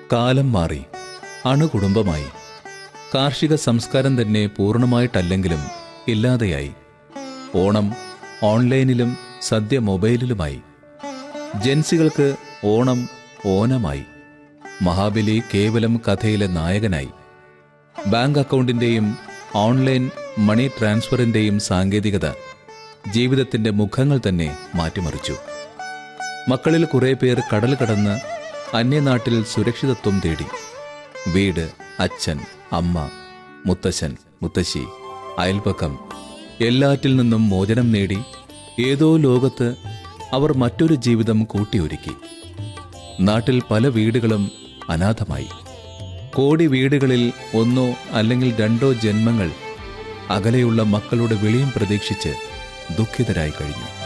കാലം മാറി അണുകുടുംബമായി കാർഷിക സംസ്കാരം തന്നെ പൂർണ്ണമായിട്ടല്ലെങ്കിലും ഇല്ലാതെയായി ഓണം ഓൺലൈനിലും സദ്യ മൊബൈലിലുമായി ജൻസികൾക്ക് ഓണം ഓനമായി മഹാബലി കേവലം കഥയിലെ നായകനായി ബാങ്ക് അക്കൗണ്ടിന്റെയും ഓൺലൈൻ മണി ട്രാൻസ്ഫറിന്റെയും സാങ്കേതികത ജീവിതത്തിന്റെ മുഖങ്ങൾ തന്നെ മാറ്റിമറിച്ചു മക്കളിൽ കുറെ പേർ കടൽ കടന്ന് അന്യനാട്ടിൽ സുരക്ഷിതത്വം തേടി വീട് അച്ഛൻ അമ്മ മുത്തശ്ശൻ മുത്തശ്ശി അയൽപക്കം എല്ലാറ്റിൽ നിന്നും മോചനം നേടി ഏതോ ലോകത്ത് അവർ മറ്റൊരു ജീവിതം കൂട്ടിയൊരുക്കി നാട്ടിൽ പല വീടുകളും അനാഥമായി കോടി വീടുകളിൽ ഒന്നോ അല്ലെങ്കിൽ രണ്ടോ ജന്മങ്ങൾ അകലെയുള്ള മക്കളുടെ വിളിയും പ്രതീക്ഷിച്ച് ദുഃഖിതരായി കഴിഞ്ഞു